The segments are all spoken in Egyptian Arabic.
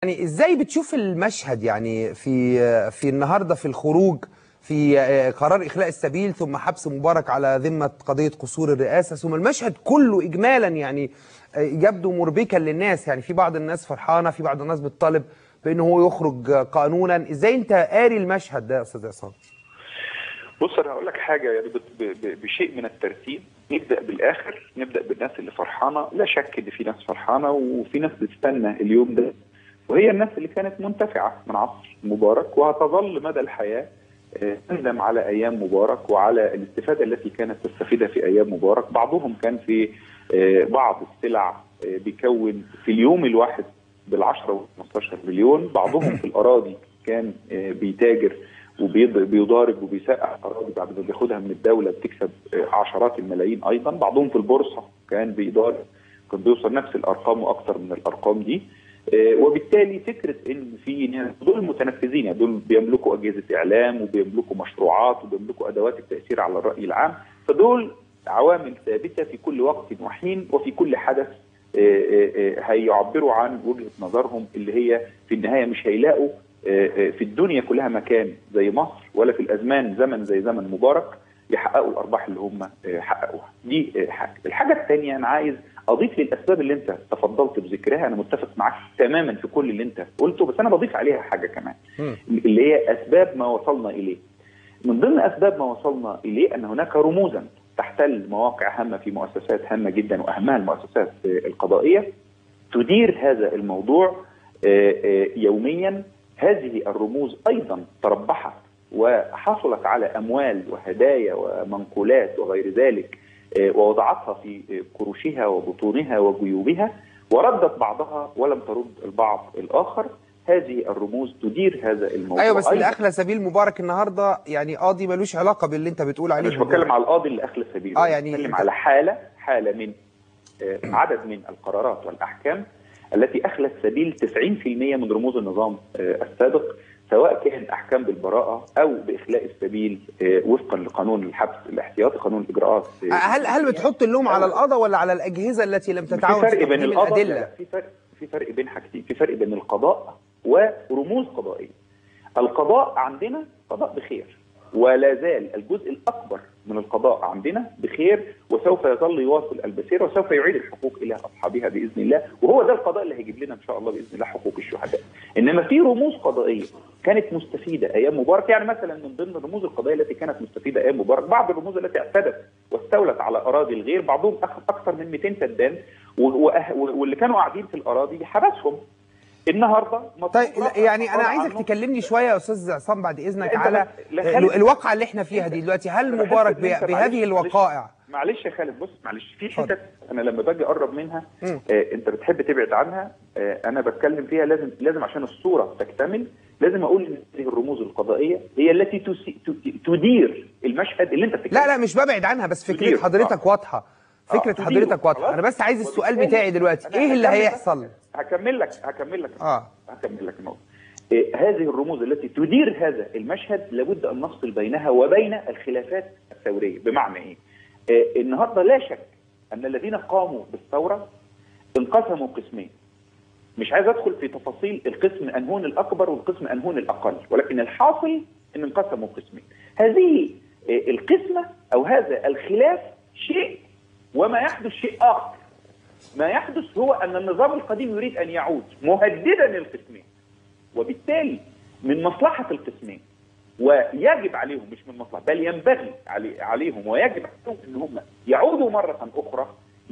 يعني ازاي بتشوف المشهد يعني في في النهارده في الخروج في قرار اخلاء السبيل ثم حبس مبارك على ذمه قضيه قصور الرئاسه ثم المشهد كله اجمالا يعني يبدو مربكا للناس يعني في بعض الناس فرحانه في بعض الناس بتطالب بانه هو يخرج قانونا ازاي انت قاري المشهد ده يا استاذ عصام بص انا هقول لك حاجه يعني بشيء من الترتيب نبدا بالاخر نبدا بالناس اللي فرحانه لا شك ان في ناس فرحانه وفي ناس بتستنى اليوم ده وهي الناس اللي كانت منتفعه من عصر مبارك وهتظل مدى الحياه تندم على ايام مبارك وعلى الاستفاده التي كانت تستفيدها في ايام مبارك بعضهم كان في بعض السلع بيكون في اليوم الواحد بال10 و15 مليون بعضهم في الاراضي كان بيتاجر وبيضارب وبيسقع اراضي بعد ما بياخدها من الدوله بتكسب عشرات الملايين ايضا بعضهم في البورصه كان بيضارب كان بيوصل نفس الارقام واكثر من الارقام دي وبالتالي فكره ان في ناس دول المتنفذين يعني دول بيملكوا اجهزه اعلام وبيملكوا مشروعات وبيملكوا ادوات التاثير على الراي العام فدول عوامل ثابته في كل وقت وحين وفي كل حدث هيعبروا عن وجهه نظرهم اللي هي في النهايه مش هيلاقوا في الدنيا كلها مكان زي مصر ولا في الازمان زمن زي زمن مبارك يحققوا الارباح اللي هم حققوها دي حاجه الحاجه الثانيه انا عايز اضيف للاسباب اللي انت تفضلت بذكرها انا متفق معاك تماما في كل اللي انت قلته بس انا بضيف عليها حاجه كمان اللي هي اسباب ما وصلنا اليه من ضمن اسباب ما وصلنا اليه ان هناك رموزا تحتل مواقع هامه في مؤسسات هامه جدا واهمها المؤسسات القضائيه تدير هذا الموضوع يوميا هذه الرموز ايضا تربحت وحصلت على اموال وهدايا ومنقولات وغير ذلك ووضعتها في كروشها وبطونها وجيوبها وردت بعضها ولم ترد البعض الاخر هذه الرموز تدير هذا الموضوع ايوه بس اللي اخلى سبيل مبارك النهارده يعني قاضي ملوش علاقه باللي انت بتقول عليه مش بتكلم على القاضي اللي اخلى سبيل اه يعني بتكلم على حاله حاله من عدد من القرارات والاحكام التي اخلت سبيل 90% من رموز النظام السابق سواء كان احكام بالبراءه او باخلاء السبيل وفقا لقانون الحبس الاحتياطي قانون الاجراءات هل هل بتحط اللوم على القضاء ولا على الاجهزه التي لم تتعاون في فرق بين القضاء الادله في فرق في فرق بين حاجتين في فرق بين القضاء ورموز قضائيه القضاء عندنا قضاء بخير ولا زال الجزء الاكبر من القضاء عندنا بخير وسوف يظل يواصل البسير وسوف يعيد الحقوق الى اصحابها باذن الله وهو ده القضاء اللي هيجيب لنا ان شاء الله باذن الله حقوق الشهداء انما في رموز قضائيه كانت مستفيده ايام مبارك يعني مثلا من ضمن الرموز القضائيه التي كانت مستفيده ايام مبارك بعض الرموز التي اعتدت واستولت على اراضي الغير بعضهم اخذ اكثر من 200 فدان واللي كانوا قاعدين في الاراضي حبسهم النهارده طيب يعني انا عايزك تكلمني شويه يا استاذ عصام بعد اذنك على الواقعه اللي احنا فيها دي دلوقتي هل مبارك بهذه الوقائع معلش يا خالد بص معلش في حتت انا لما باجي اقرب منها آه انت بتحب تبعد عنها آه انا بتكلم فيها لازم لازم عشان الصوره تكتمل لازم اقول ان هذه الرموز القضائيه هي التي تسي تدير المشهد اللي انت بتتكلم لا لا مش ببعد عنها بس فكره حضرتك آه. واضحه فكره آه. حضرتك واضحه انا بس عايز السؤال بتاعي دلوقتي ايه اللي هيحصل هكمل لك هكمل لك اه هكمل لك النقطه إيه هذه الرموز التي تدير هذا المشهد لابد ان نفصل بينها وبين الخلافات الثوريه بمعنى ايه؟ إيه النهارده لا شك ان الذين قاموا بالثوره انقسموا قسمين مش عايز ادخل في تفاصيل القسم انهون الاكبر والقسم انهون الاقل ولكن الحاصل ان انقسموا قسمين هذه إيه القسمه او هذا الخلاف شيء وما يحدث شيء اخر ما يحدث هو ان النظام القديم يريد ان يعود مهددا للقسمين وبالتالي من مصلحه القسمين ويجب عليهم مش من مصلحه بل ينبغي علي عليهم ويجب عليهم ان هم يعودوا مره اخرى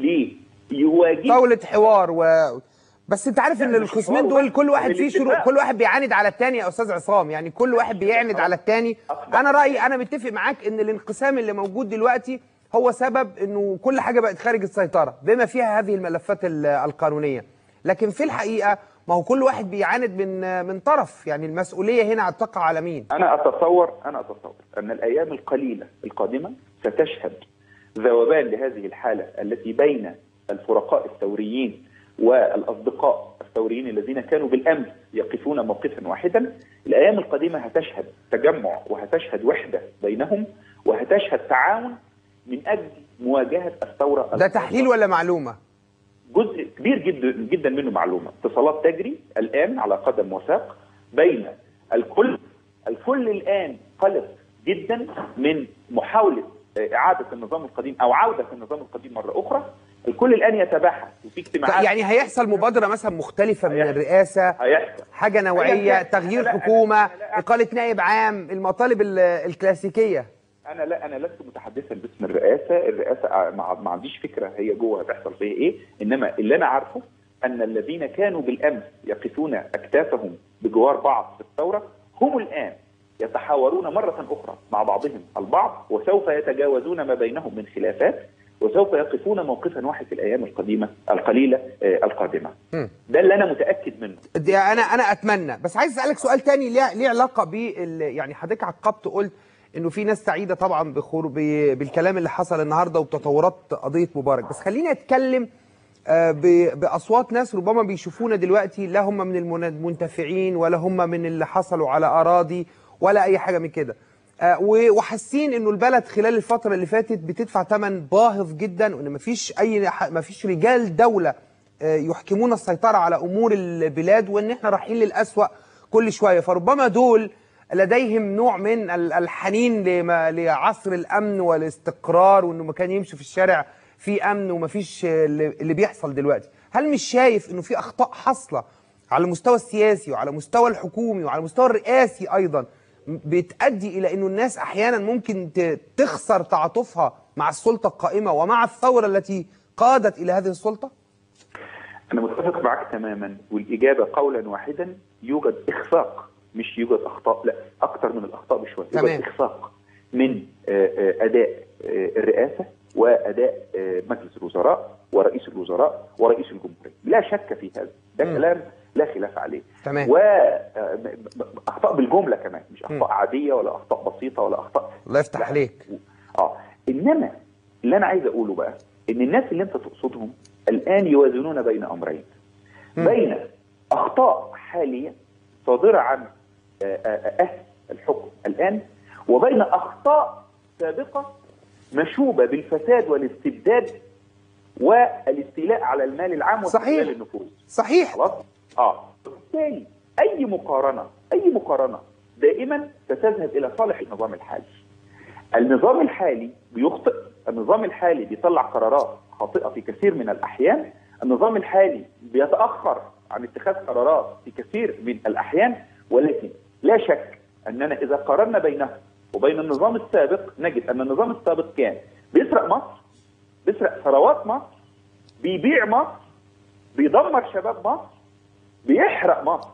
ليواجهوا طاوله حوار و بس انت عارف ان القسمين دول كل واحد فيه شروط كل واحد بيعاند على الثاني يا استاذ عصام يعني كل واحد بيعاند على الثاني انا رايي انا متفق معاك ان الانقسام اللي موجود دلوقتي هو سبب انه كل حاجه بقت خارج السيطره بما فيها هذه الملفات القانونيه لكن في الحقيقه ما هو كل واحد بيعاند من من طرف يعني المسؤوليه هنا تقع على مين انا اتصور انا اتصور ان الايام القليله القادمه ستشهد ذوبان لهذه الحاله التي بين الفرقاء الثوريين والاصدقاء الثوريين الذين كانوا بالامس يقفون موقفا واحدا الايام القادمه هتشهد تجمع وهتشهد وحده بينهم وهتشهد تعاون من اجل مواجهه الثوره ده تحليل ولا معلومه؟ جزء كبير جدا جدا منه معلومه اتصالات تجري الان على قدم وساق بين الكل الكل الان قلق جدا من محاوله اعاده النظام القديم او عوده النظام القديم مره اخرى الكل الان يتباحث وفي اجتماعات يعني هيحصل مبادره مثلا مختلفه من الرئاسه هيحصل حاجه نوعيه تغيير حكومه اقاله نائب عام المطالب ال- الكلاسيكيه انا لا انا لست متحدثا باسم الرئاسه، الرئاسه ما ما عنديش فكره هي جوه هتحصل فيها ايه، انما اللي انا عارفه ان الذين كانوا بالامس يقفون اكتافهم بجوار بعض في الثوره هم الان يتحاورون مره اخرى مع بعضهم البعض وسوف يتجاوزون ما بينهم من خلافات وسوف يقفون موقفا واحد في الايام القديمه القليله آه، القادمه. مم. ده اللي انا متاكد منه. دي انا انا اتمنى بس عايز اسالك سؤال تاني ليه ليه علاقه بال يعني حضرتك عقبت قلت انه في ناس سعيده طبعا بخور ب- بالكلام اللي حصل النهارده وبتطورات قضيه مبارك بس خليني اتكلم آه، ب- باصوات ناس ربما بيشوفونا دلوقتي لا هم من المن- المنتفعين ولا هم من اللي حصلوا على اراضي ولا اي حاجه من كده آه، و- وحاسين انه البلد خلال الفتره اللي فاتت بتدفع ثمن باهظ جدا وان مفيش اي مفيش رجال دوله آه، يحكمون السيطره على امور البلاد وان احنا رايحين للاسوأ كل شويه فربما دول لديهم نوع من ال- الحنين لما- لعصر الامن والاستقرار وانه مكان يمشي في الشارع في امن ومفيش آه، اللي اللي بيحصل دلوقتي هل مش شايف انه في اخطاء حاصله على المستوى السياسي وعلى المستوى الحكومي وعلى المستوى الرئاسي ايضا بتؤدي الى انه الناس احيانا ممكن ت- تخسر تعاطفها مع السلطه القائمه ومع الثوره التي قادت الى هذه السلطه؟ أنا متفق معك تماما والإجابة قولا واحدا يوجد إخفاق مش يوجد أخطاء لا أكثر من الأخطاء بشوية تمام. يوجد إخفاق من آه، آه، أداء آه، الرئاسة وأداء آه، مجلس الوزراء ورئيس الوزراء ورئيس الجمهورية لا شك في هذا ده مم. كلام لا خلاف عليه تمام. وأخطاء بالجملة كمان مش مم. أخطاء عادية ولا أخطاء بسيطة ولا أخطاء الله يفتح لا. عليك اه انما اللي انا عايز اقوله بقى ان الناس اللي انت تقصدهم الان يوازنون بين امرين مم. بين اخطاء حاليه صادره عن آه، آه، اهل الحكم الان وبين اخطاء سابقه مشوبه بالفساد والاستبداد والاستيلاء على المال العام صحيح. واستغلال النفوذ صحيح خلاص اه بالتالي اي مقارنه اي مقارنه دائما ستذهب الى صالح النظام الحالي النظام الحالي بيخطئ النظام الحالي بيطلع قرارات خاطئه في كثير من الاحيان النظام الحالي بيتاخر عن اتخاذ قرارات في كثير من الاحيان ولكن لا شك اننا اذا قارنا بينه وبين النظام السابق نجد ان النظام السابق كان بيسرق مصر بيسرق ثروات مصر بيبيع مصر بيدمر شباب مصر بيحرق مصر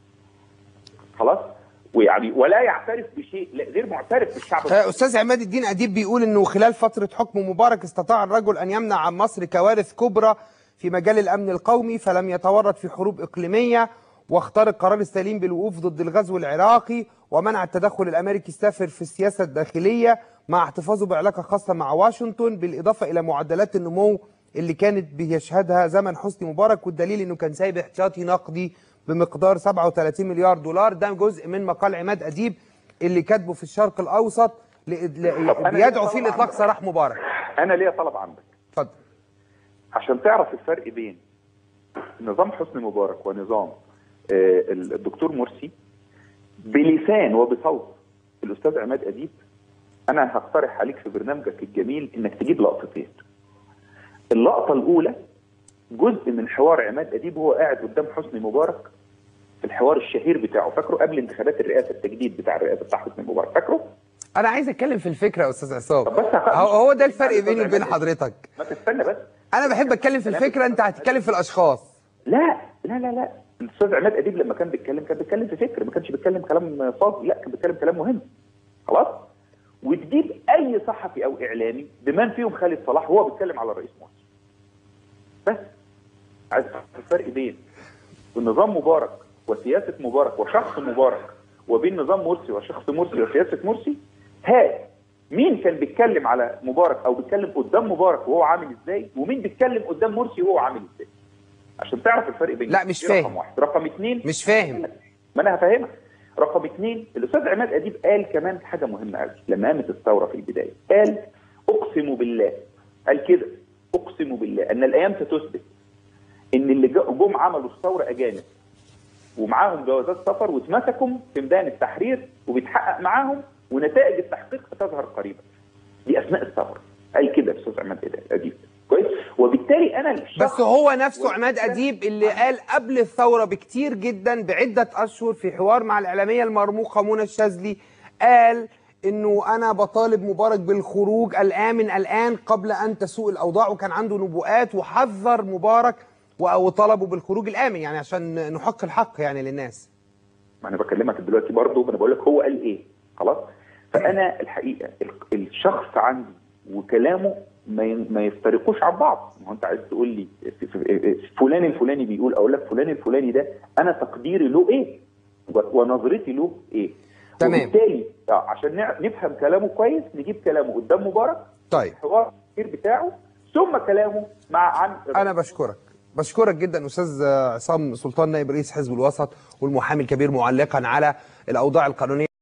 خلاص ويعني ولا يعترف بشيء لا غير معترف بالشعب آه، استاذ عماد الدين اديب بيقول انه خلال فتره حكم مبارك استطاع الرجل ان يمنع عن مصر كوارث كبرى في مجال الامن القومي فلم يتورط في حروب اقليميه واختار القرار السليم بالوقوف ضد الغزو العراقي ومنع التدخل الامريكي السافر في السياسه الداخليه مع احتفاظه بعلاقه خاصه مع واشنطن بالاضافه الى معدلات النمو اللي كانت بيشهدها زمن حسني مبارك والدليل انه كان سايب احتياطي نقدي بمقدار 37 مليار دولار ده جزء من مقال عماد اديب اللي كاتبه في الشرق الاوسط ل- ل- طب أنا بيدعو ليه فيه طبعاً لاطلاق عندك؟ سراح مبارك انا ليا طلب عندك اتفضل عشان تعرف الفرق بين نظام حسني مبارك ونظام آه، الدكتور مرسي بلسان وبصوت الاستاذ عماد اديب انا هقترح عليك في برنامجك الجميل انك تجيب لقطتين اللقطه الاولى جزء من حوار عماد اديب وهو قاعد قدام حسني مبارك الحوار الشهير بتاعه فاكره قبل انتخابات الرئاسه التجديد بتاع الرئاسه بتاع حسني مبارك فاكره انا عايز اتكلم في الفكره يا استاذ عصام طب بس هخ- هو هو ده الفرق أستاذ بيني وبين عماد. حضرتك ما تستنى بس انا بحب اتكلم في الفكره انت هتتكلم في الاشخاص لا لا لا لا الاستاذ عماد اديب لما كان بيتكلم كان بيتكلم في فكر ما كانش بيتكلم كلام فاضي لا كان بيتكلم كلام مهم خلاص وتجيب اي صحفي او اعلامي بمن فيهم خالد صلاح وهو بيتكلم على الرئيس مرسي بس عايز تعرف الفرق بين النظام مبارك وسياسه مبارك وشخص مبارك وبين نظام مرسي وشخص مرسي وسياسه مرسي هات مين كان بيتكلم على مبارك او بيتكلم قدام مبارك وهو عامل ازاي ومين بيتكلم قدام مرسي وهو عامل ازاي عشان تعرف الفرق بين لا، مش دي فاهم. رقم واحد رقم اثنين مش فاهم ما انا هفهمك رقم اثنين الاستاذ عماد اديب قال كمان حاجه مهمه قوي لما قامت الثوره في البدايه قال اقسم بالله قال كده اقسم بالله ان الايام ستثبت ان اللي جا- جم عملوا الثوره اجانب ومعاهم جوازات سفر واتمسكوا في ميدان التحرير وبيتحقق معاهم ونتائج التحقيق ستظهر قريبا. دي اثناء الثوره. قال كده الاستاذ عماد اديب كويس؟ وبالتالي انا الشخص بس هو نفسه عماد اديب اللي قال قبل الثوره بكتير جدا بعده اشهر في حوار مع الاعلاميه المرموقه منى الشاذلي قال انه انا بطالب مبارك بالخروج الامن الان قبل ان تسوء الاوضاع وكان عنده نبوءات وحذر مبارك و- وطلبه بالخروج الامن يعني عشان نحق الحق يعني للناس ما انا بكلمك دلوقتي برضه انا بقول لك هو قال ايه خلاص فانا الحقيقه ال- الشخص عندي وكلامه ما ين- ما يفترقوش عن بعض ما هو انت عايز تقول لي ف- ف- فلان الفلاني بيقول اقول لك فلان الفلاني ده انا تقديري له ايه و- ونظرتي له ايه تمام. وبالتالي آه، عشان نع- نفهم كلامه كويس نجيب كلامه قدام مبارك طيب الحوار الكبير بتاعه ثم كلامه مع عن انا بشكرك بشكرك جدا استاذ عصام سلطان نائب رئيس حزب الوسط والمحامي الكبير معلقا على الاوضاع القانونيه